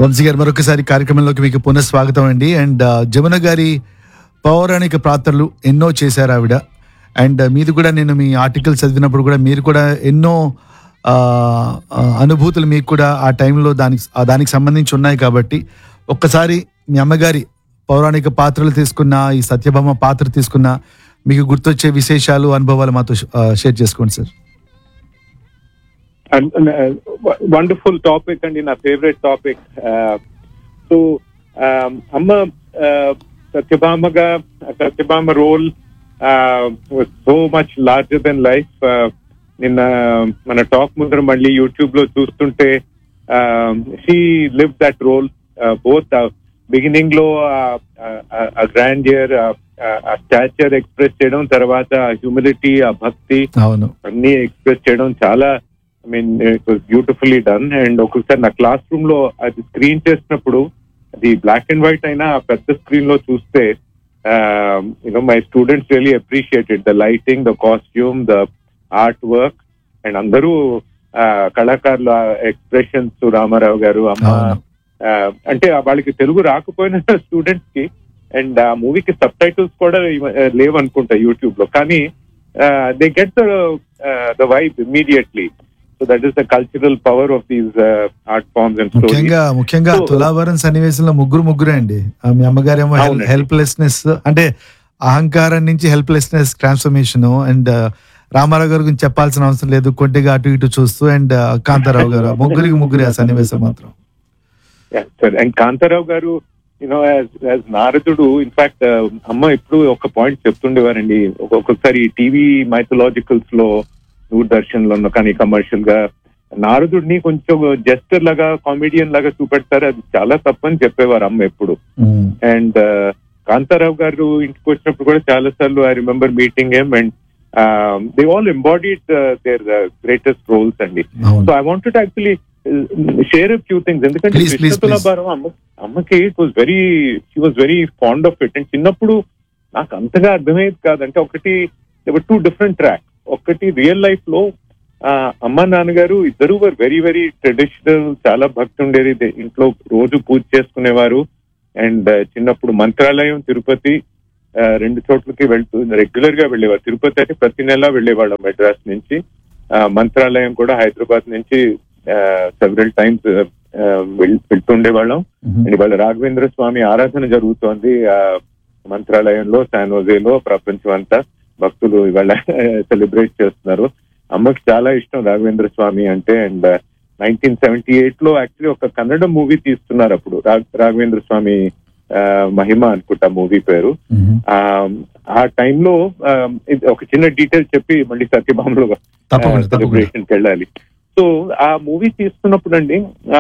వంశీ గారు మరొకసారి కార్యక్రమంలోకి మీకు పునఃస్వాగతం అండి అండ్ జమున గారి పౌరాణిక పాత్రలు ఎన్నో చేశారు ఆవిడ అండ్ మీది కూడా నేను మీ ఆర్టికల్ చదివినప్పుడు కూడా మీరు కూడా ఎన్నో ఆ, ఆ, అనుభూతులు మీకు కూడా ఆ టైంలో దానికి ఆ దానికి సంబంధించి ఉన్నాయి కాబట్టి ఒక్కసారి మీ అమ్మగారి పౌరాణిక పాత్రలు తీసుకున్న ఈ సత్యభామ పాత్ర తీసుకున్న మీకు గుర్తొచ్చే విశేషాలు అనుభవాలు మాతో షేర్ చేసుకోండి సార్ వండర్ఫుల్ టాపిక్ అండి నా ఫేవరెట్ టాపిక్ సో అమ్మ uh, సత్యభామగా Satyabhama role so much larger than life నిన్న మన టాక్ ముందర మళ్ళీ యూట్యూబ్ లో చూస్తుంటే she live that role both beginning లో గ్రాండ్ ఇయర్ ఆ స్టాచర్ ఎక్స్ప్రెస్ చేయడం తర్వాత హ్యూమిలిటీ ఆ భక్తి అవును అన్ని ఎక్స్ప్రెస్ చేయడం చాలా I mean it was beautifully done and ఒక్కొక్కసారి నా క్లాస్ రూమ్ లో అది స్క్రీన్ చేసినప్పుడు అది బ్లాక్ అండ్ వైట్ అయినా ఆ పెద్ద స్క్రీన్ లో చూస్తే you know my students really appreciated the lighting the costume the art work and అందరూ ఆ, కళాకారుల ఎక్స్ప్రెషన్స్ రామారావు గారు అమ్మ అవును. ఆ, అంటే ఆ వాళ్ళకి తెలుగు రాకపోయిన స్టూడెంట్స్ కి అండ్ ఆ మూవీకి సబ్ టైటిల్స్ కూడా ఇవ- ఆ, లేవనుకుంటా యూట్యూబ్ లో కానీ they get the vibe immediately so that is the cultural power of these art forms and stories ముఖ్యంగా ముఖ్యంగా So- తులాభారం సన్నివేశంలో ముగ్గురు ముగ్గురే అండి ఆ మీ అమ్మగారేమో అవునండి. హెల్ప్లెస్నెస్ అంటే అహంకారం నుంచి హెల్ప్లెస్నెస్ ట్రాన్స్ఫర్మేషన్ అండ్ రామారావు గారి గురించి చెప్పాల్సిన అవసరం లేదు కొద్దిగా అటు ఇటు చూస్తూ అండ్ కాంతారావు గారు ముగ్గురికి ముగ్గురే ఆ సన్నివేశం మాత్రం సార్ అండ్ కాంతారావు గారు యూనో యాజ్ నారదుడు ఇన్ఫాక్ట్ అమ్మ ఎప్పుడు ఒక పాయింట్ చెప్తుండేవారండి ఒక్కొక్కసారి టీవీ మైథలాజికల్స్ లో దూరదర్శన్ లో కానీ కమర్షియల్ గా నారదుడిని కొంచెం జస్టర్ లాగా కామెడియన్ లాగా చూపెడతారు అది చాలా తప్పని చెప్పేవారు అమ్మ ఎప్పుడు ఉమ్, అండ్ కాంతారావు గారు ఇంటికి వచ్చినప్పుడు కూడా చాలా సార్లు I remember meeting em and they all embodied their greatest roles అండి అవును so I wanted actually share few things ఎందుకంటే Please, please, కృష్ణ తులాభారం అమ్మ అమ్మకి it was very she was very fond of it and చిన్నప్పుడు నాకు అంతగా అర్థమయ్యేది కాదంటే ఒకటి టూ డిఫరెంట్ ట్రాక్ ఒకటి రియల్ లైఫ్ లో ఆ, అమ్మ నాన్నగారు ఇద్దరు వర్ వెరీ వెరీ ట్రెడిషనల్ చాలా భక్తి ఉండేది దే- ఇంట్లో రోజు పూజ చేసుకునేవారు అండ్ చిన్నప్పుడు మంత్రాలయం తిరుపతి ఆ, రెండు చోట్లకి వెళ్తూ రెగ్యులర్ గా వెళ్ళేవారు తిరుపతి అయితే ప్రతి నెల వెళ్ళేవాళ్ళం మెడ్రాస్ నుంచి ఆ, మంత్రాలయం కూడా హైదరాబాద్ నుంచి సెవెరల్ టైమ్స్ వెళ్తుండేవాళ్ళం ఉమ్, అండ్ ఇవాళ రాఘవేంద్ర స్వామి ఆరాధన జరుగుతోంది ఆ మంత్రాలయంలో శానోజేలో ప్రపంచం అంతా భక్తులు ఇవాళ సెలబ్రేట్ చేస్తున్నారు అమ్మకి చాలా ఇష్టం రాఘవేంద్ర స్వామి అంటే అండ్ నైన్టీన్ సెవెంటీ ఎయిట్ లో యాక్చువల్లీ ఒక కన్నడ మూవీ తీస్తున్నారు అప్పుడు రా- రాఘవేంద్ర స్వామి ఆ, మహిమ అనుకుంటా మూవీ పేరు ఉమ్. ఆ ఆ టైంలో ఒక చిన్న డీటెయిల్ చెప్పి మళ్ళీ సత్యభామలో తప్పకుండా తప్పకుండా సెలబ్రేషన్ కి వెళ్ళాలి సో ఆ మూవీ తీస్తున్నప్పుడు అండి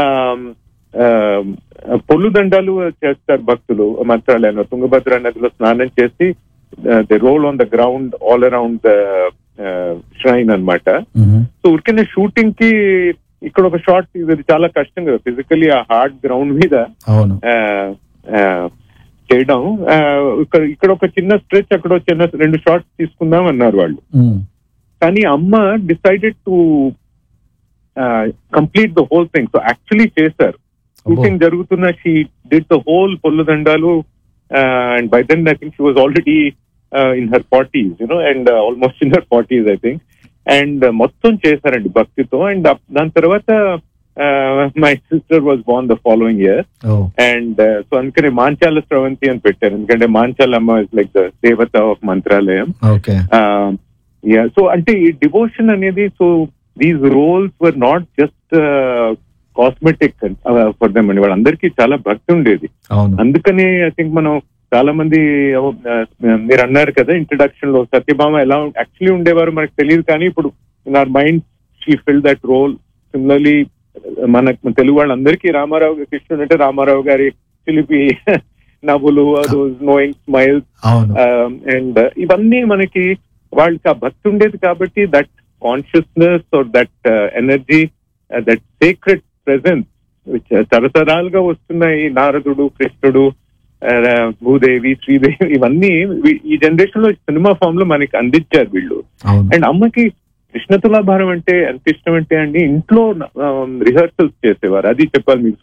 పొల్లు దండాలు చేస్తారు భక్తులు మంత్రాలయంలో తుంగభద్ర నదిలో స్నానం చేసి the roll on the ground all around the shrine అన్నమాట ఉమ్, సో ఉరికనే షూటింగ్ కి ఇక్కడ ఒక షార్ట్ ఇది చాలా కష్టం కదా ఫిజికలీ ఆ హార్డ్ గ్రౌండ్ మీద అవును ఆ, ఆ, చేయడం ఆ, ఇక్కడ ఇక్కడ ఒక చిన్న స్ట్రెచ్ అక్కడ ఒక చిన్న రెండు షార్ట్స్ తీసుకుందాం అన్నారు వాళ్ళు ఉమ్, కానీ అమ్మ decided to complete the whole thing so actually చేశారు అబ్బో. షూటింగ్ జరుగుతున్న షీ డిడ్ ద హోల్ పొల్లు దండాలు and by then I think she was already in her forties you know and almost in her forties I think and మొత్తం చేశారండి భక్తితో and దాని తర్వాత my sister was born the following year oh and so అందుకని మాంచాల స్రవంతి అని పెట్టారు ఎందుకంటే మాంచాల అమ్మ ఇస్ లైక్ ద దేవత of Mantralayam okay yeah so అంటే ఈ డివోషన్ అనేది so these roles were not just cosmetic for dum అండి వాళ్ళందరికీ చాలా భక్తి ఉండేది అవును అందుకని ఐ థింక్ మనం చాలా మంది uh, మీరు అన్నారు కదా ఇంట్రడక్షన్ లో సత్యభామ ఎలా యాక్చువల్లీ ఉండేవారు మనకు తెలియదు కానీ ఇప్పుడు in our mind she fill that role similarly మన తెలుగు వాళ్ళందరికీ రామారావు గారి కృష్ణుడు అంటే రామారావు గారి చిలిపి నవ్వులు నోయింగ్ స్మైల్స్ అవును అండ్ ఇవన్నీ మనకి వాళ్ళకి ఆ భక్తి ఉండేది కాబట్టి that consciousness or that energy that secret presence తరతరాలుగా వస్తున్నాయి నారదుడు కృష్ణుడు uh, భూదేవి శ్రీదేవి ఇవన్నీ వీ- ఈ జనరేషన్ లో సినిమా ఫామ్ లో మనకి అందించారు వీళ్ళు అవును అండ్ అమ్మకి కృష్ణ తులాభారం అంటే ఎంత ఇష్టం అంటే అండి ఇంట్లో రిహర్సల్స్ చేసేవారు అది చెప్పాలి మీకు so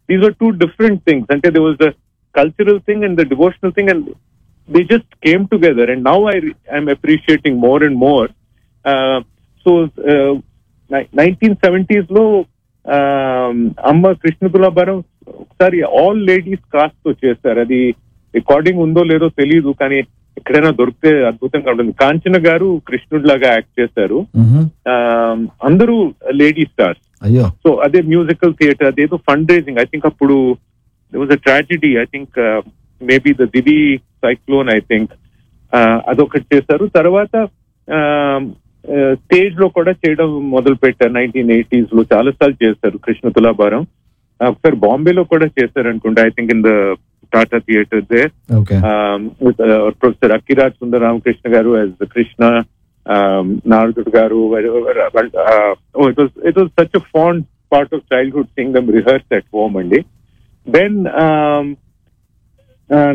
these are two different things అంటే they was the cultural thing and the devotional thing and they just came together and now I I'm appreciating more and more so nineteen seventies లో um, అమ్మ కృష్ణ తులాభారం ఒకసారి all ladies cost తో చేస్తారు అది recording ఉందో లేదో తెలియదు కానీ ఎక్కడైనా దొరికితే అద్భుతంగా ఉంటుంది కాంచన గారు కృష్ణుడి లాగా యాక్ట్ చేశారు మ్హూ. Um, అందరూ లేడీ స్టార్స్ అయ్యో సో అదే మ్యూజికల్ థియేటర్ అదేదో ఫండ్ రేజింగ్ ఐ థింక్ అప్పుడు was a tragedy I think maybe the Divi cyclone I think అదొకటి చేశారు తర్వాత స్టేజ్ లో కూడా చేయడం మొదలు పెట్టారు నైన్టీన్ ఎయిటీస్ లో చాలా సార్లు చేశారు కృష్ణ తులాభారం Uh, ఒకసారి బాంబేలో కూడా చేశారు అనుకుంటా I think in the Tata theatre they okay um, with uh, Professor Akiraj Sundaram Garu as the Krishna, um, Nardudu Garu. Uh, oh, it was it was such a fond part of childhood seeing them rehearse at home, Andy. Then um, uh,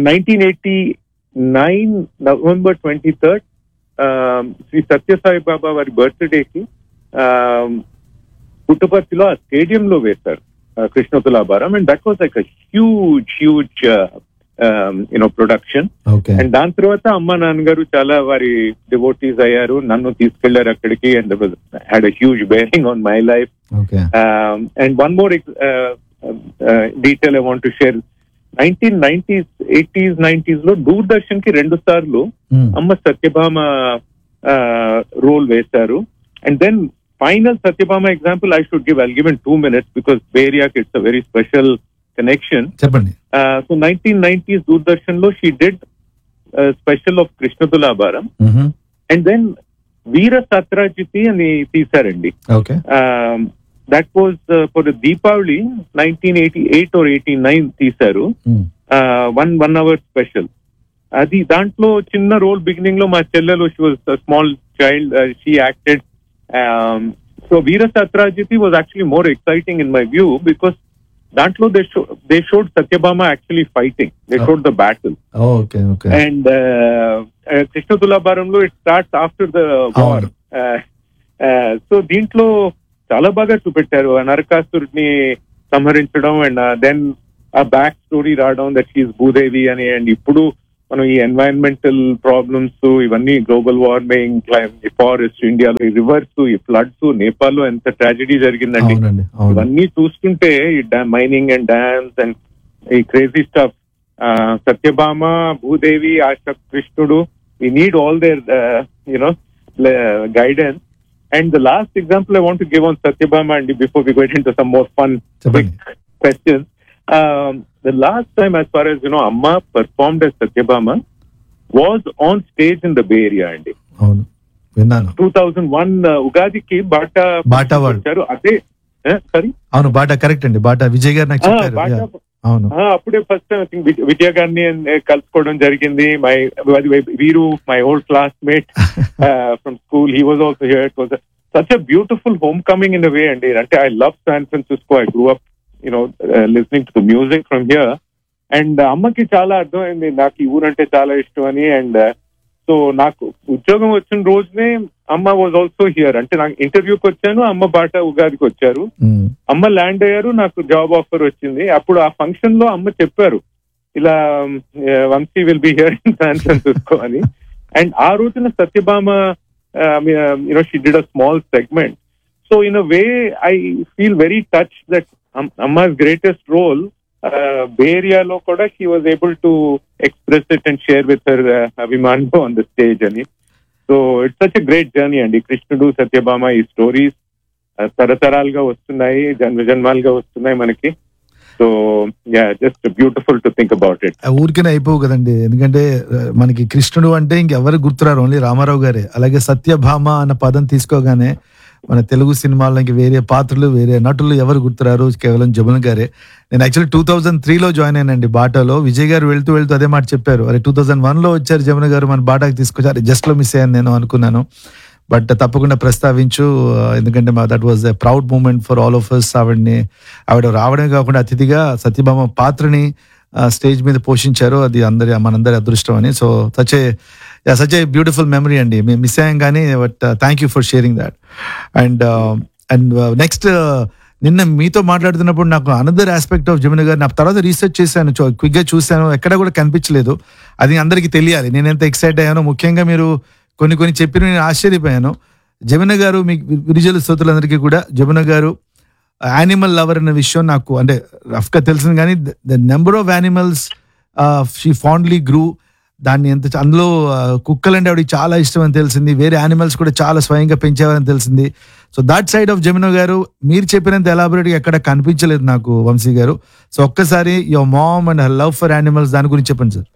1989 November 23rd, um, Sri Satya Sai Baba వారి బర్త్డేకి పుట్టపర్తిలో ఆ స్టేడియంలో వేశారు Krishna Tulabharam and that was like a huge huge you know production okay and దాని తర్వాత అమ్మ నాన్నగారు చాలా వారి డివోటీస్ అయ్యారు నన్ను తీసుకెళ్లారు అక్కడికి and had a huge bearing on my life okay and one more detail I want to share nineteen nineties eighties nineties లో దూరదర్శన్ కి రెండు సార్లు మ్. అమ్మ సత్యభామ రోల్ వేశారు and then final Satyabhama example I should give I'll give in two minutes because బేరియాకి it's a very special connection చెప్పండి so nineteen nineties Doordarshan లో she did special of Krishna Tulabharam మ్హూ. అండ్ దెన్ వీర సత్రాజితి అని తీశారండి okay that was for Deepavali nineteen eighty eight or eighty nine తీశారు మ్. One one hour special అది దాంట్లో చిన్న రోల్ బిగినింగ్ లో మా చెల్లెలు she was small child she acted so Veera Satrajithi was actually more exciting in my view because దాంట్లో they show they showed Satyabhama actually fighting they showed the battle okay okay and Krishna తులాభారంలో it starts after the war so దీంట్లో చాలా బాగా చూపెట్టారు ఆ నరకాసురుడిని సంహరించడం and then ఆ బ్యాక్ స్టోరీ రావడం దట్ షీస్ భూదేవి అని అండ్ ఇప్పుడు మనం ఈ ఎన్వైరన్మెంటల్ ప్రాబ్లమ్స్ ఇవన్నీ గ్లోబల్ వార్మింగ్ ఫారెస్ట్ ఇండియాలో ఈ రివర్స్ ఈ ఫ్లడ్స్ నేపాల్ లో ఎంత ట్రాజడీ జరిగిందండి అవునండి అవును ఇవన్నీ చూస్తుంటే ఈ మైనింగ్ అండ్ డ్యామ్స్ అండ్ ఈ క్రేజీ స్టఫ్ సత్యభామ భూదేవి ఆశ కృష్ణుడు we need all their you know guidance and the last example I want give on Satyabhama అండి before we get into some more fun చెప్పండి questions. Um, the last time, as far as you know, Amma performed as Satyabhama was on stage in the Bay Area. అండి అవును విన్నాను two thousand one ఉగాదికి BATA BATA వాళ్ళు. వచ్చారు అదే sorry అవును BATA correct అండి బాటా విజయ్ గారు నాకు చెప్పారు బాటా Yeah. అవును ఆ, అప్పుడే ఫస్ట్ టైం థింక్ విజయ గారిని eh, కలుసుకోవడం జరిగింది my Veeru my old classmate from school he was also here it was such a beautiful homecoming in way అండి అంటే I love San Francisco I grew up you know listening to the music from here and అమ్మకి చాలా అర్థమైంది నాకు ఈ ఊరంటే చాలా ఇష్టం అని అండ్ సో నాకు ఉద్యోగం వచ్చిన రోజునే అమ్మ వాజ్ ఆల్సో హియర్ అంటే నాకు ఇంటర్వ్యూకి వచ్చాను అమ్మ బాట ఉగాదికి వచ్చారు మ్. అమ్మ ల్యాండ్ అయ్యారు నాకు జాబ్ ఆఫర్ వచ్చింది అప్పుడు ఆ ఫంక్షన్ లో అమ్మ చెప్పారు ఇలా Vamshi will be here in San Francisco అని అండ్ ఆ రోజున Satyabhama you know she did a small segment so in a way I feel very touch that Amma's greatest role బేరియాలో కూడా she was able to express it and share with her అభిమానులు on the stage అని so it's such a great journey అండి కృష్ణుడు సత్యభామ ఈ stories తరతరాలుగా వస్తున్నాయి జన్మ జన్మాలుగా వస్తున్నాయి మనకి so yeah just beautiful to think about it ఆ ఊరికనే అయిపోవు కదండి ఎందుకంటే ఆ, మనకి కృష్ణుడు అంటే ఇంకెవరు గుర్తురారు ఓన్లీ రామారావు గారే అలాగే సత్యభామ అన్న పదం తీసుకోగానే మన తెలుగు సినిమాల్లో ఇంక వేరే పాత్రలు వేరే నటులు ఎవరు గుర్తురారు కేవలం జమున గారే నేను యాక్చువల్లీ టూ థౌజండ్ త్రీలో జాయిన్ అయినండి బాటాలో విజయ్ గారు వెళ్తూ వెళ్తూ అదే మాట చెప్పారు అరే టూ థౌజండ్ వన్లో వచ్చారు జమున గారు మన బాటాకి తీసుకొచ్చారు జస్ట్ లో మిస్ అయ్యాను నేను అనుకున్నాను బట్ తప్పకుండా ప్రస్తావించు ఆ, ఎందుకంటే మా that was a proud moment for all of us ఆవిడని ఆవిడ రావడమే కాకుండా అతిథిగా సత్యభామ పాత్రని స్టేజ్ మీద పోషించారు అది అందరి మనందరి అదృష్టం అని so such a such a beautiful memory అండి మేము మిస్ అయ్యాం కానీ but thank you for sharing that and and next నిన్న మీతో మాట్లాడుతున్నప్పుడు నాకు అనదర్ ఆస్పెక్ట్ ఆఫ్ జమున గారు నా తర్వాత రీసెర్చ్ చేశాను క్విక్ గా చూశాను ఎక్కడ కూడా కనిపించలేదు అది అందరికీ తెలియాలి నేను ఎంత ఎక్సైట్ అయ్యానో ముఖ్యంగా మీరు కొన్ని కొన్ని చెప్పిన నేను ఆశ్చర్యపోయాను జమున గారు మీ విరిజల శ్రోతలందరికీ కూడా జమున గారు యానిమల్ లవర్ అనే విషయం నాకు అంటే రఫ్గా తెలిసింది కానీ the number of animals she fondly grew దాన్ని ఎంత అందులో ఆ, కుక్కలంటే ఆవిడకి చాలా ఇష్టం అని తెలిసింది వేరే యానిమల్స్ కూడా చాలా స్వయంగా పెంచేవారని తెలిసింది so that side of Jamuna గారు మీరు చెప్పినంత ఎలాబొరేట్గా ఎక్కడ కనిపించలేదు నాకు వంశీ గారు సో ఒక్కసారి your mom and love for animals దాని గురించి చెప్పండి sir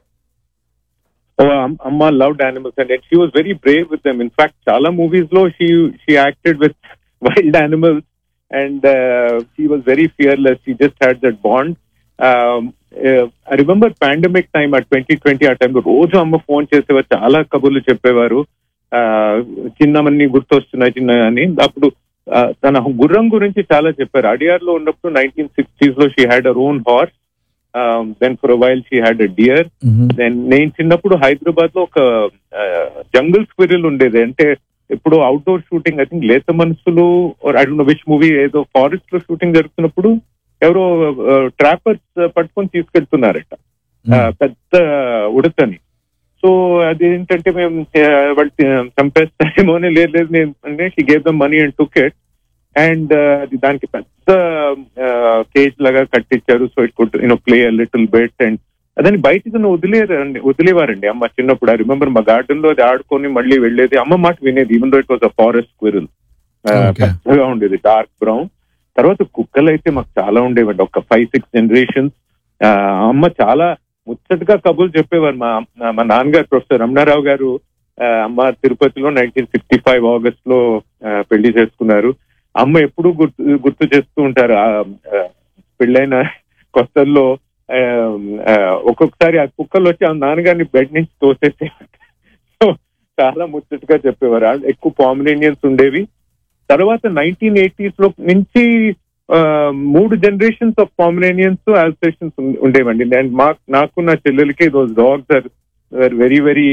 Oh, Am- Amma loved animals and, and she was very brave with them. In fact, Chala movies lo she she acted with wild animals and uh, she was very fearless. She just had that bond. Um, uh, I remember pandemic time at 2020 ఆ టైంలో రోజు అమ్మ phone చేసేవారు చాలా కబుర్లు చెప్పేవారు ఆ, చిన్నమన్ని గుర్తొస్తున్నాయి చిన్న అని అప్పుడు ఆ, తన గుర్రం గురించి చాలా చెప్పారు అడియార్ లో ఉన్నప్పుడు నైన్టీన్ సిక్స్టీస్ లో she had her own horse then for while she had a deer నేను నేను చిన్నప్పుడు హైదరాబాద్ లో ఒక జంగల్ స్క్విరిల్ ఉండేది అంటే ఇప్పుడు అవుట్డోర్ షూటింగ్ ఐ థింక్ లేత మనసులు I don't know which movie ఏదో ఫారెస్ట్ లో షూటింగ్ జరుగుతున్నప్పుడు ఎవరో ట్రాపర్స్ పట్టుకొని తీసుకెళ్తున్నారట ఆ, పెద్ద ఉడతని సో అదేంటంటే మేము ఆ, వాళ్ళు చంపేస్తారేమో అని లేదు లేదు నేను అంటే she gave the money and took it and అది దానికి పెద్ద కేజ్ లాగా కట్టించారు so it could you know play little bit and అదని బయటికి వదిలేరండి వదిలేవారండి అమ్మ చిన్నప్పుడు ఐ రిమెంబర్ మా గార్డెన్ లో అది ఆడుకొని మళ్ళీ వెళ్ళేది అమ్మ మాట వినేది even though it was a forest squirrel Okay. పెద్దగా ఉండేది డార్క్ బ్రౌన్ తర్వాత కుక్కలు అయితే మాకు చాలా ఉండేవండి ఒక ఫైవ్ సిక్స్ జనరేషన్స్ అమ్మ చాలా ముచ్చటగా కబుర్లు చెప్పేవారు మా మా నాన్నగారు ప్రొఫెసర్ రమణారావు గారు ఆ, అమ్మ తిరుపతిలో నైన్టీన్ సిక్స్టీ ఫైవ్ ఆగస్ట్ లో ఆ, పెళ్లి చేసుకున్నారు అమ్మ ఎప్పుడూ గుర్తు గుర్తు చేస్తూ ఉంటారు ఆ, ఆ, పెళ్ళైన కొత్తల్లో ఆ, ఆ, ఒక్కొక్కసారి ఆ కుక్కలు వచ్చి ఆ నాన్నగారిని బెడ్ నుంచి తోసేసే సో చాలా ముచ్చటగా చెప్పేవారు ఆ- ఎక్కువ పామినేనియన్స్ ఉండేవి తర్వాత నైన్టీన్ ఎయిటీస్ లో నుంచి ఆ, మూడు జనరేషన్స్ ఆఫ్ పామినేనియన్స్ ఆల్సేషన్స్ ఉండేవండి అండ్ మా నాకు నా చెల్లెలకి those dogs are very very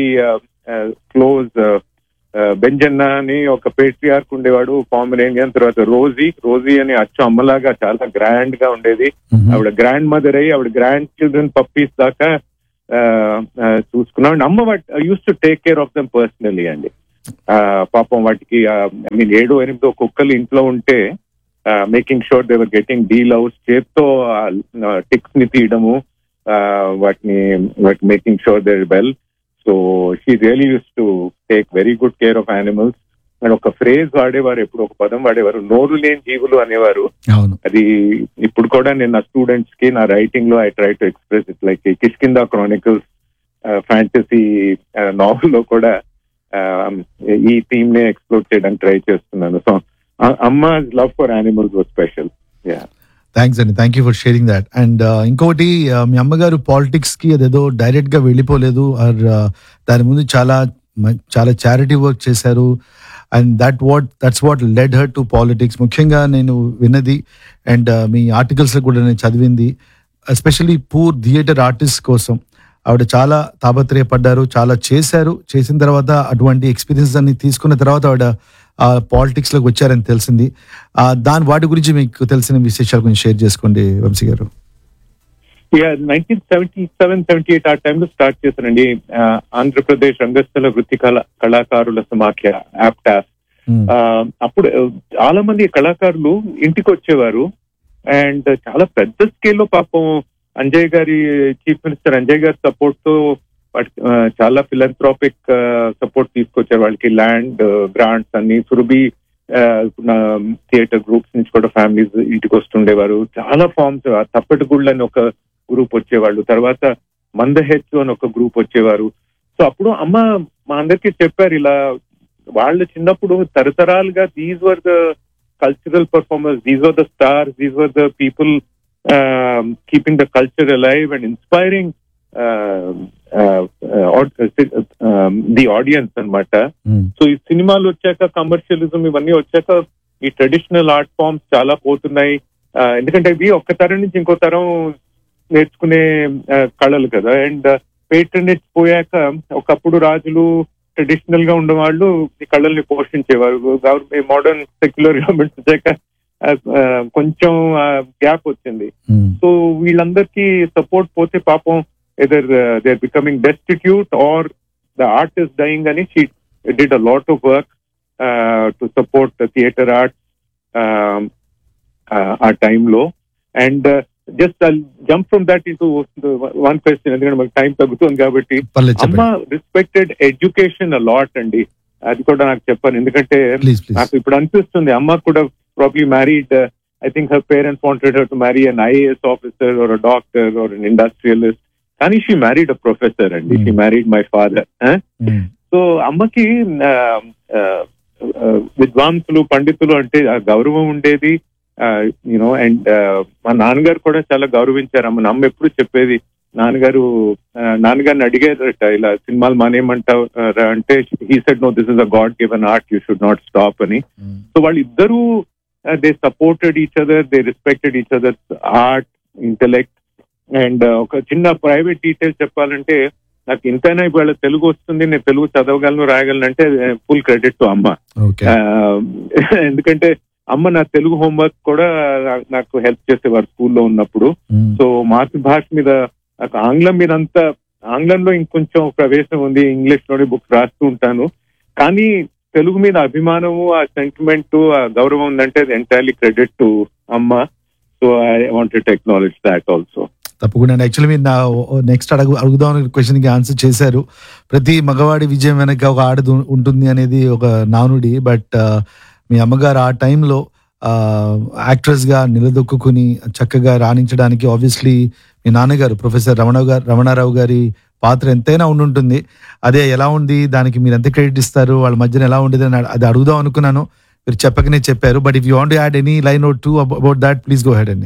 close బెంజన్న అని ఒక పేట్రియార్క్ ఉండేవాడు పామినేనియన్ తర్వాత రోజీ రోజీ అని అచ్చు అమ్మలాగా చాలా గ్రాండ్ గా ఉండేది ఆవిడ గ్రాండ్ మదర్ అయ్యి ఆవిడ గ్రాండ్ చిల్డ్రన్ పప్పీస్ దాకా ఆ, ఆ, చూసుకున్నాం and Amma what used to take care of them personally అండి ఆ, పాపం వాటికి ఐ మీన్ ఏడు ఎనిమిదో కుక్కలు ఇంట్లో ఉంటే making sure they were getting deloused చేత్తో టిక్స్ ని తీయడము ఆ, వాటిని వాటి making sure they're well so she really used to take very good care of animals and ఒక ఫ్రేజ్ వాడేవారు ఎప్పుడు ఒక పదం వాడేవారు నోరు లేని జీవులు అనేవారు అవును అది ఇప్పుడు కూడా నేను నా స్టూడెంట్స్ కి నా రైటింగ్ లో I try to express it like Kishkindha chronicles fantasy novel లో కూడా uh, ఈ థీమ్ నే ఎక్స్ప్లోర్ చేయడానికి ట్రై చేస్తున్నాను so Amma love for animals was special thanks అండి thank you for sharing that and ఇంకోటి uh, మీ అమ్మగారు పాలిటిక్స్ కి అదేదో డైరెక్ట్ గా వెళ్ళిపోలేదు ఆర్ దాని ముందు చాలా మ- చాలా చారిటీ వర్క్ చేశారు and that what that's what led her to politics ముఖ్యంగా నేను విన్నది అండ్ మీ ఆర్టికల్స్ కూడా నేను చదివింది ఎస్పెషల్లీ పూర్ థియేటర్ ఆర్టిస్ట్ కోసం ఆవిడ చాలా తాపత్రయపడ్డారు చాలా చేశారు చేసిన తర్వాత అటువంటి ఎక్స్పీరియన్స్ అన్ని తీసుకున్న తర్వాత ఆవిడ పాలిటిక్స్ లోకి వచ్చారని తెలిసింది ఆ, దాని వాటి గురించి మీకు తెలిసిన విశేషాలు కొంచెం షేర్ చేసుకోండి వంశీ గారు nineteen seventy seven seventy eight ఆ టైంలో స్టార్ట్ చేశానండి Uh, ఆంధ్రప్రదేశ్ రంగస్థల వృత్తి కళ కళాకారుల సమాఖ్య యాప్టాస్ Hmm. ఆ, అప్పుడు ఆ, చాలా మంది కళాకారులు ఇంటికి వచ్చేవారు అండ్ చాలా పెద్ద స్కేల్లో పాపం అంజయ్ గారి చీఫ్ మినిస్టర్ అంజయ్ గారి సపోర్ట్ తో వాటి- ఆ, చాలా ఫిలంథ్రాపిక్ సపోర్ట్ తీసుకొచ్చారు వాళ్ళకి ల్యాండ్ గ్రాంట్స్ అన్ని సురభి థియేటర్ గ్రూప్స్ నుంచి కూడా ఫ్యామిలీస్ ఇంటికి వస్తుండేవారు చాలా ఫార్మ్స్ తప్పటి గుళ్ళు అని ఒక గ్రూప్ వచ్చేవాళ్ళు తర్వాత మందహెచ్చు అని ఒక గ్రూప్ వచ్చేవారు సో అప్పుడు అమ్మ మా అందరికి చెప్పారు ఇలా వాళ్ళు చిన్నప్పుడు తరతరాలుగా these were the cultural performers these were the stars these were the people keeping the culture alive and inspiring the audience అన్నమాట Hmm. సో ఈ సినిమాలు వచ్చాక కమర్షియలిజం ఇవన్నీ వచ్చాక ఈ ట్రెడిషనల్ ఆర్ట్ ఫామ్స్ చాలా పోతున్నాయి ఆ, ఎందుకంటే ఇవి ఒక్క తరం నుంచి ఇంకో తరం నేర్చుకునే ఆ, కళలు కదా అండ్ పేట్రనేజ్ పోయాక ఒకప్పుడు రాజులు ట్రెడిషనల్ గా ఉన్నవాళ్ళు ఈ కళల్ని పోషించేవారు గవర్నమెంట్ మోడర్న్ సెక్యులర్ గవర్నమెంట్ వచ్చాక కొంచెం గ్యాప్ వచ్చింది ఉమ్, సో వీళ్ళందరికీ సపోర్ట్ పోతే పాపం either they are becoming destitute or the art is dying అని she did a lot of work to support theatre art ఆ టైంలో and just jump from that into one question ఎందుకంటే మాకు time తగ్గుతుంది కాబట్టి పర్లేదు అమ్మ చెప్పండి రిస్పెక్టెడ్ ఎడ్యుకేషన్ లాట్ అండి అది కూడా నాకు చెప్పాను ఎందుకంటే ప్లీజ్ ప్లీజ్ నాకు ఇప్పుడు అనిపిస్తుంది అమ్మ కూడా probably married I think her parents wanted her to marry an IAS officer or doctor or an industrialist కానీ షీ మ్యారీడ్ అ ప్రొఫెసర్ అండి Hmm. She married my father um, so అమ్మకి ఆ, ఆ, ఆ, విద్వాంసులు పండితులు అంటే ఆ గౌరవం ఉండేది యూనో అండ్ మా నాన్నగారు కూడా చాలా గౌరవించారు అమ్మ అమ్మ ఎప్పుడు చెప్పేది నాన్నగారు ఆ, నాన్నగారిని అడిగారట ఇలా సినిమాలు మానేయమంటావు ఆ, అంటే he said no this is a god given art you should not stop అని ఉమ్, సో వాళ్ళిద్దరూ they supported each other they respected each other art intellect and ఒక చిన్న ప్రైవేట్ డీటెయిల్స్ చెప్పాలంటే నాకు ఇంతైనా ఇవాళ తెలుగు వస్తుంది నేను తెలుగు చదవగలను రాయగలను అంటే full credit to Amma okay ఆ, ఎందుకంటే అమ్మ నా తెలుగు హోంవర్క్ కూడా నా- నాకు హెల్ప్ చేసేవారు స్కూల్లో ఉన్నప్పుడు ఉమ్, సో మాతృభాష మీద నాకు ఆంగ్లం మీద అంత ఆంగ్లంలో ఇంకొంచెం ప్రవేశం ఉంది ఇంగ్లీష్ లోని బుక్స్ రాస్తూ ఉంటాను కానీ తెలుగు మీద అభిమానము ఆ సెంటిమెంట్ ఆ గౌరవం ఉందంటే entirely credit to Amma so I wanted technology that also తప్పకుండా యాక్చువల్లీ మీరు నా నెక్స్ట్ అడుగు అడుగుదాం క్వశ్చన్ కి ఆన్సర్ చేశారు ప్రతి మగవాడి విజయం వెనక ఒక ఆడది ఉం- ఉంటుంది అనేది ఒక నానుడి బట్ మీ అమ్మగారు ఆ టైంలో యాక్ట్రెస్ గా నిలదొక్కుని చక్కగా రాణించడానికి ఆబ్వియస్లీ మీ నాన్నగారు ప్రొఫెసర్ రమణ గారు రమణారావు గారి పాత్ర ఎంతైనా ఉండుంటుంది అదే ఎలా ఉంది దానికి మీరు ఎంత క్రెడిట్ ఇస్తారు వాళ్ళ మధ్యన ఎలా ఉండేది అని అది అడుగుదాం అనుకున్నాను మీరు చెప్పకనే చెప్పారు but if you want add any line or two about that please go head అండి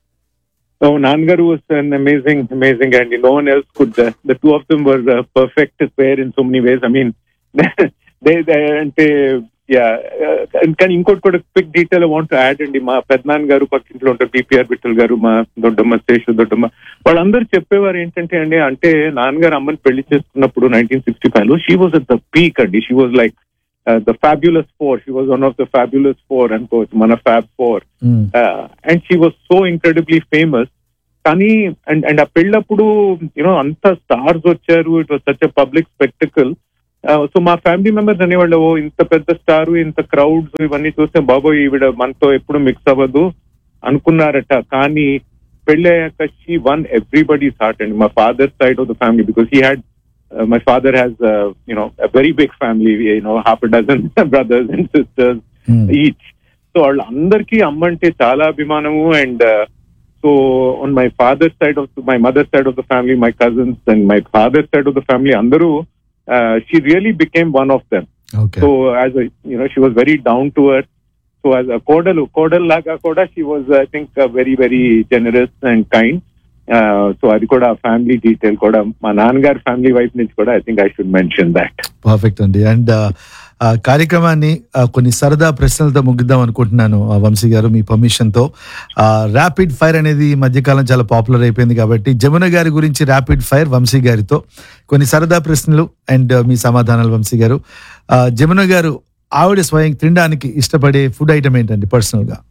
So Nangaru was an amazing, amazing, and no one else could. Uh, the two of them were uh, perfect pair in so many ways. I mean, they, they అంటే yeah కానీ ఇంకోటి కూడా quick detail want add అండి మా పెద్దనాన్న గారు పక్కింట్లో ఉంటారు పిపిఆర్ బిట్టల్ గారు మా దొడ్డమ్మ శేషు దొడ్డమ్మ వాళ్ళందరూ చెప్పేవారు ఏంటంటే అండి అంటే నాన్నగారు అమ్మని పెళ్లి చేసుకున్నప్పుడు నైన్టీన్ సిక్స్టీ ఫైవ్ లో she was at the peak అండి she was like the fabulous four she was one of the fabulous four అనుకోవచ్చు మన fab four and she was so incredibly famous కానీ అండ్ అండ్ ఆ పెళ్ళప్పుడు యూనో అంత stars వచ్చారు it was such a public spectacle so మా family members అనేవాళ్ళు ఓ ఇంత పెద్ద స్టార్ ఇంత క్రౌడ్స్ ఇవన్నీ చూస్తే బాబోయ్ ఈవిడ మనతో ఎప్పుడు మిక్స్ అవ్వదు అనుకున్నారట కానీ పెళ్ళి అయ్యాక షీ వన్ ఎవ్రీబడీస్ హార్ట్ అండి మా father side of the family because he had my father has you know very big family you know half dozen brothers and sisters each so వాళ్ళందరికీ అమ్మ అంటే చాలా అభిమానము and so on my father side of my mother side of the family my cousins and my father side of the family అందరూ she really became one of them okay so as you know she was very down to earth so as a కోడలు కోడల్ లాగా కూడా she was I think very very generous and kind so అది కూడా family detail కూడా మా నాన్నగారి family వైపు నుంచి కూడా I think I should mention that perfect అండి అండ్ ఆ కార్యక్రమాన్ని ఆ, కొన్ని సరదా ప్రశ్నలతో ముగిద్దాం అనుకుంటున్నాను ఆ, వంశీ గారు మీ పర్మిషన్ తో ర్యాపిడ్ ఫైర్ అనేది ఈ మధ్యకాలం చాలా పాపులర్ అయిపోయింది కాబట్టి జమున గారి గురించి ర్యాపిడ్ ఫైర్ వంశీ గారితో కొన్ని సరదా ప్రశ్నలు అండ్ మీ సమాధానాలు వంశీ గారు ఆ, జమున గారు ఆవిడ స్వయం తినడానికి ఇష్టపడే ఫుడ్ ఐటమ్ ఏంటండి పర్సనల్ గా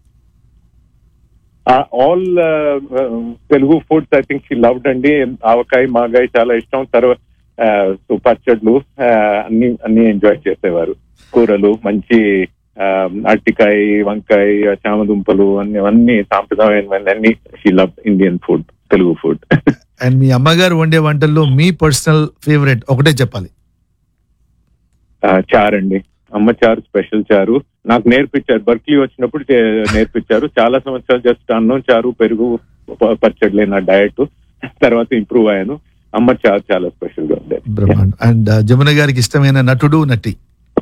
all Telugu foods I think she loved అండి ఆవకాయ మాగాయ చాలా ఇష్టం తర్వాత సో పచ్చళ్ళు uh, అన్ని అన్ని ఎంజాయ్ చేసేవారు కూరలు మంచి uh, అరటికాయ వంకాయ చామదుంపలు అన్ని అన్ని సాంప్రదాయమైన అన్ని she love Indian food Telugu food and మీ అమ్మగారు వండే వంటల్లో మీ పర్సనల్ ఫేవరెట్ ఒకటే చెప్పాలి చారు అండి అమ్మ చారు స్పెషల్ చారు నాకు నేర్పించారు బర్క్లీ వచ్చినప్పుడు చే- నేర్పించారు చాలా సంవత్సరాలు జస్ట్ అన్నం చారు పెరుగు ప- పచ్చడిలే నా డయట్ తర్వాత ఇంప్రూవ్ అయ్యాను అమ్మ చారు చాలా స్పెషల్ గా ఉండేది బ్రహ్మాండం అండ్ జమున గారికి ఇష్టమైన నటుడు నటి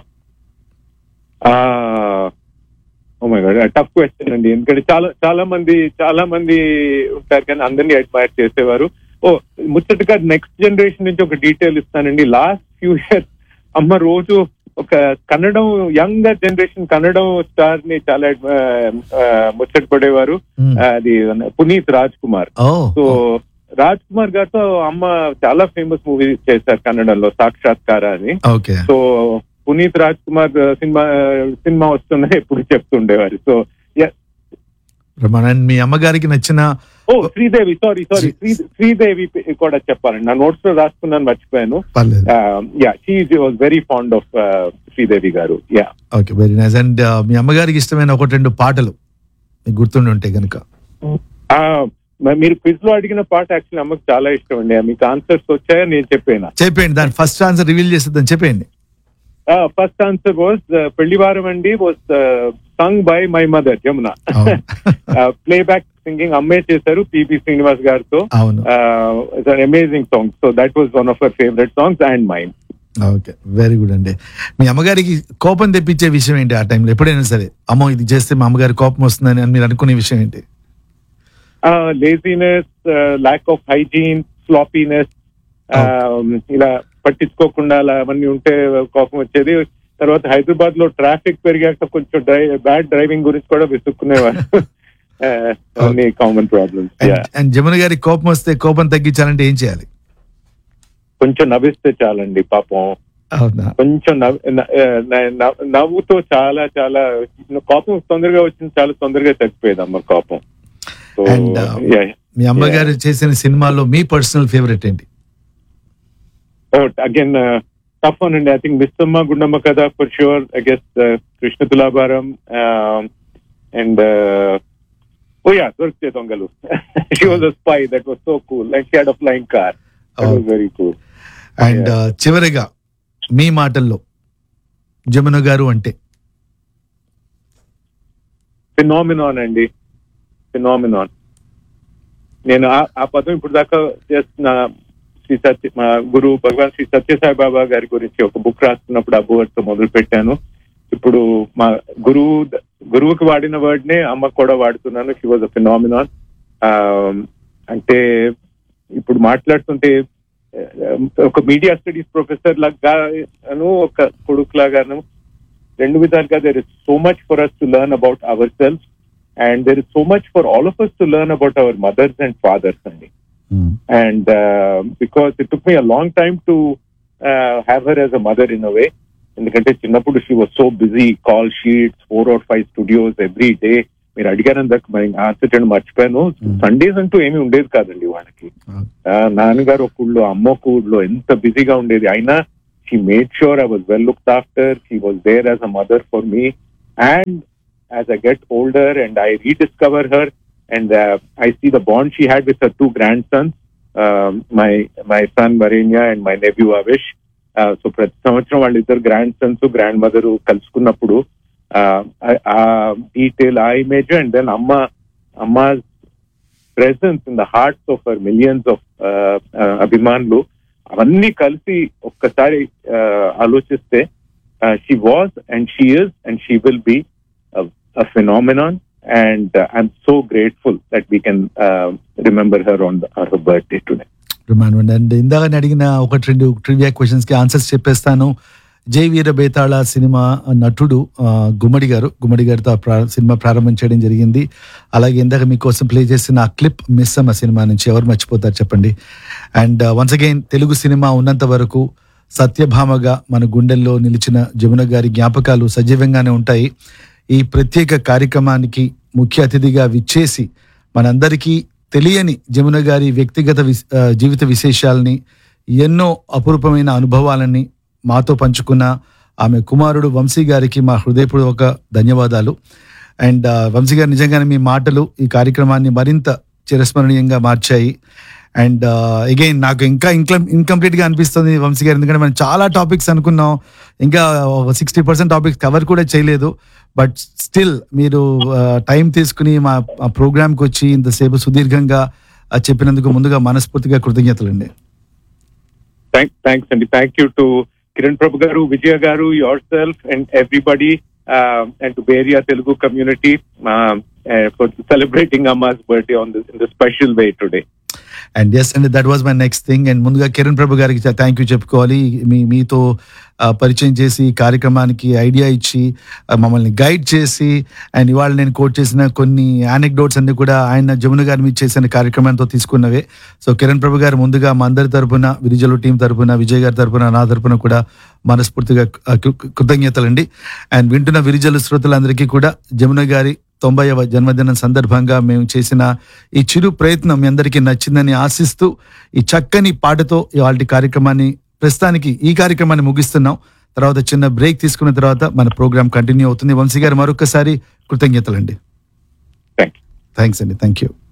oh my god tough question అండి ఎందుకంటే చాలా చాలా మంది చాలా మంది ఉంటారు కానీ అందరినీ అడ్మైర్ చేసేవారు ఓ ముచ్చటగా నెక్స్ట్ జనరేషన్ నుంచి ఒక డీటెయిల్ ఇస్తానండి లాస్ట్ ఫ్యూ ఇయర్స్ అమ్మ రోజు ఒక కన్నడం యంగ్ జనరేషన్ కన్నడం స్టార్ ని చాలా admire- ఆ, ముచ్చట పడేవారు Hmm. అది పునీత్ రాజ్ కుమార్ ఓ సో రాజ్ కుమార్ గారితో అమ్మ చాలా ఫేమస్ మూవీ చేశారు కన్నడంలో సాక్షాత్కార అని ఓకే సో పునీత్ రాజ్ కుమార్ సినిమా సినిమా వస్తుందని ఎప్పుడు చెప్తుండేవారు సో రమణ అండ్ మీ అమ్మగారికి నచ్చిన oh Sridevi sorry sorry Sridevi కూడా చెప్పాలండి నా నోట్స్ లో రాసుకున్నాను మర్చిపోయాను పర్లేదు yeah she was very fond of Sridevi గారు yeah okay very nice and మీ అమ్మగారికి ఇష్టమైన ఒకటి రెండు పాటలు మీకు గుర్తుండి ఉంటే కనుక మీరు క్విజ్ లో అడిగిన పాట యాక్చువల్లీ అమ్మకి చాలా ఇష్టం అండి మీకు ఆన్సర్స్ వచ్చాయా నేను చెప్పాను చెప్పేయండి దాని ఫస్ట్ ఆన్సర్ రివీల్ చేసేద్దాం చెప్పేయండి ఫస్ట్ ఆన్సర్ వాజ్ పెళ్లివారం అండి was sung by my mother Jamuna అవును. ప్లే బ్యాక్ సింగింగ్ అమ్మే చేశారు పిబి శ్రీనివాస్ గారితో అవును it's an amazing song so that was one of our favourite songs and mind okay very good అండి మీ అమ్మగారికి కోపం తెప్పించే విషయం ఏంటి ఆ టైంలో ఎప్పుడైనా సరే అమ్మో ఇది చేస్తే మా అమ్మగారి కోపం వస్తుందని అని మీరు అనుకునే విషయం ఏంటి laziness lack of hygiene sloppiness ఇలా పట్టించుకోకుండా అలా అవన్నీ ఉంటే కోపం వచ్చేది తర్వాత హైదరాబాద్ లో ట్రాఫిక్ పెరిగాక కొంచెం డ్రై బ్యాడ్ డ్రైవింగ్ గురించి కూడా విసుక్కునేవారు Uh, అన్ని కామన్ ప్రాబ్లమ్స్ అండ్ జమున గారికి కోపం వస్తే కోపం తగ్గించాలంటే ఏం చేయాలి కొంచెం నవ్విస్తే చాలండి పాపం అవునా కొంచెం నవ్వు- న- న- నవ్వు- నవ్వుతో చాలా చాలా కోపం తొందరగా వచ్చింది చాలా తొందరగా తగ్గిపోయేది అమ్మ కోపం సో And, uh, మీ అమ్మగారు చేసిన సినిమాలో మీ పర్సనల్ ఫేవరెట్ ఏంటి అగైన్ టఫ్ అండి I think Missamma Gundamma Katha for sure I guess Krishna Tulabharam and oh yeah Dorikithe Dongalu she was a spy that was so cool and she had a flying car that was very cool and చివరిగా మీ మాటల్లో జమున గారు అంటే phenomenon అండి phenomenon నేను ఆ- ఆ పదం ఇప్పుడు దాకా చేస్తున్న శ్రీ సత్య మా గురువు భగవాన్ శ్రీ సత్యసాయి బాబా గారి గురించి ఒక బుక్ రాస్తున్నప్పుడు ఆ word తో మొదలు పెట్టాను ఇప్పుడు మా గురువు గురువుకి వాడిన వర్డ్ నే అమ్మకు కూడా వాడుతున్నాను షీ వాజ్ అ ఫినామినాన్ అంటే ఇప్పుడు మాట్లాడుతుంటే ఆ, ఒక మీడియా స్టడీస్ ప్రొఫెసర్ లాగాను ఒక కొడుకు లాగాను రెండు విధాలుగా there is so much for us to learn about our self and there is so much for all of us to learn about our mothers and fathers అండి and uh, because it took me a long time to uh, have her as a mother in a way ఎందుకంటే చిన్నప్పుడు she was so busy call sheets four or five studios every day మీరు అడిగారు అందరికి మరి answer చేయడం మర్చిపోయాను Sundays అంటూ ఏమీ ఉండేది కాదండి వాళ్ళకి ఆ, నాన్నగారు ఒక ఊళ్ళో అమ్మ ఒక ఊళ్ళో ఎంత బిజీగా ఉండేది అయినా she made sure I was well looked after she was there as a mother for me and as I get older and I rediscover her and uh, I see the bond she had with her two grandsons, um, my my son Varenya and my nephew Avish. Uh, so ప్రతి సంవత్సరం వాళ్ళిద్దరు grand sons grand mother కలుసుకున్నప్పుడు uh, ఆ- ఆ detail ఆ image and then Amma Amma presence in the hearts of our millions of అభిమానులు అవన్నీ కలిసి ఒక్కసారి uh, ఆలోచిస్తే she was and she is and she will be a phenomenon and uh, i'm so grateful that we can uh, remember her on, the, on her birthday today బ్రహ్మాండం and ఇందాక నేను అడిగిన ఒకటి రెండు ట్రివియా క్వశ్చన్స్ కి answers చెప్పేస్తాను జై వీర బేతాళ cinema నటుడు ఆ, గుమ్మడి గారు గుమ్మడి గారితో ఆ ప్రా- సినిమా ప్రారంభం చేయడం జరిగింది అలాగే ఇందాక మీకోసం ప్లే చేసిన ఆ క్లిప్ మిస్ అమ్మ సినిమా నుంచి ఎవరు మర్చిపోతారు చెప్పండి అండ్ వన్స్ అగైన్ తెలుగు సినిమా ఉన్నంత వరకు సత్యభామగా మన గుండెల్లో నిలిచిన జమున గారి జ్ఞాపకాలు సజీవంగానే ఉంటాయి ఈ ప్రత్యేక కార్యక్రమానికి ముఖ్య అతిథిగా విచ్చేసి మనందరికీ తెలియని జమున గారి వ్యక్తిగత విస్- ఆ, జీవిత విశేషాలని ఎన్నో అపురూపమైన అనుభవాలని మాతో పంచుకున్న ఆమె కుమారుడు వంశీ గారికి మా హృదయపూర్వక ధన్యవాదాలు అండ్ ఆ, వంశీ గారు నిజంగానే మీ మాటలు ఈ కార్యక్రమాన్ని మరింత చిరస్మరణీయంగా మార్చాయి అండ్ అగైన్ నాకు ఇంకా ఇంకా ఇన్కంప్లీట్ గా అనిపిస్తుంది వంశీ గారు ఎందుకంటే మనం చాలా టాపిక్స్ అనుకున్నాం ఇంకా సిక్స్టీ పర్సెంట్ టాపిక్స్ కవర్ కూడా చేయలేదు బట్ స్టిల్ మీరు టైం తీసుకుని మా ప్రోగ్రామ్ కి వచ్చి ఇంతసేపు సుదీర్ఘంగా ఆ, చెప్పినందుకు ముందుగా మనస్ఫూర్తిగా కృతజ్ఞతలండి Thank, thanks and thank you to kiran prabhu garu vijaya garu yourself and everybody uh, and to Beria Telugu community uh, uh, for celebrating Amma's birthday on this in this special way today and yes and that was my next thing and ముందుగా కిరణ్ ప్రభు గారికి thank you చెప్పుకోవాలి మీ మీతో ఆ, పరిచయం చేసి ఈ కార్యక్రమానికి idea ఇచ్చి ఆ, మమ్మల్ని గైడ్ చేసి అండ్ ఇవాళ నేను కోట్ చేసిన కొన్ని యానెక్డోట్స్ అన్ని కూడా ఆయన జమున గారి మీద చేసిన కార్యక్రమంతో తీసుకున్నవే సో కిరణ్ ప్రభు గారు ముందుగా మా అందరి తరపున విరిజలు టీం తరపున విజయ్ గారి తరపున నా తరపున కూడా మనస్ఫూర్తిగా ఆ, కృ- కృతజ్ఞతలండి అండ్ వింటున్న విరిజలు శ్రోతలందరికీ కూడా జమున గారి తొంభైవ జన్మదినం సందర్భంగా మేము చేసిన ఈ చిరు ప్రయత్నం మీ అందరికీ నచ్చిందని ఆశిస్తూ ఈ చక్కని పాటతో ఇవాళ కార్యక్రమాన్ని ప్రస్తుతానికి ఈ కార్యక్రమాన్ని ముగిస్తున్నాం తర్వాత చిన్న బ్రేక్ తీసుకున్న తర్వాత మన ప్రోగ్రామ్ కంటిన్యూ అవుతుంది వంశీ గారు మరొకసారి కృతజ్ఞతలండి థ్యాంక్ యూ థ్యాంక్స్ అండి థ్యాంక్ యూ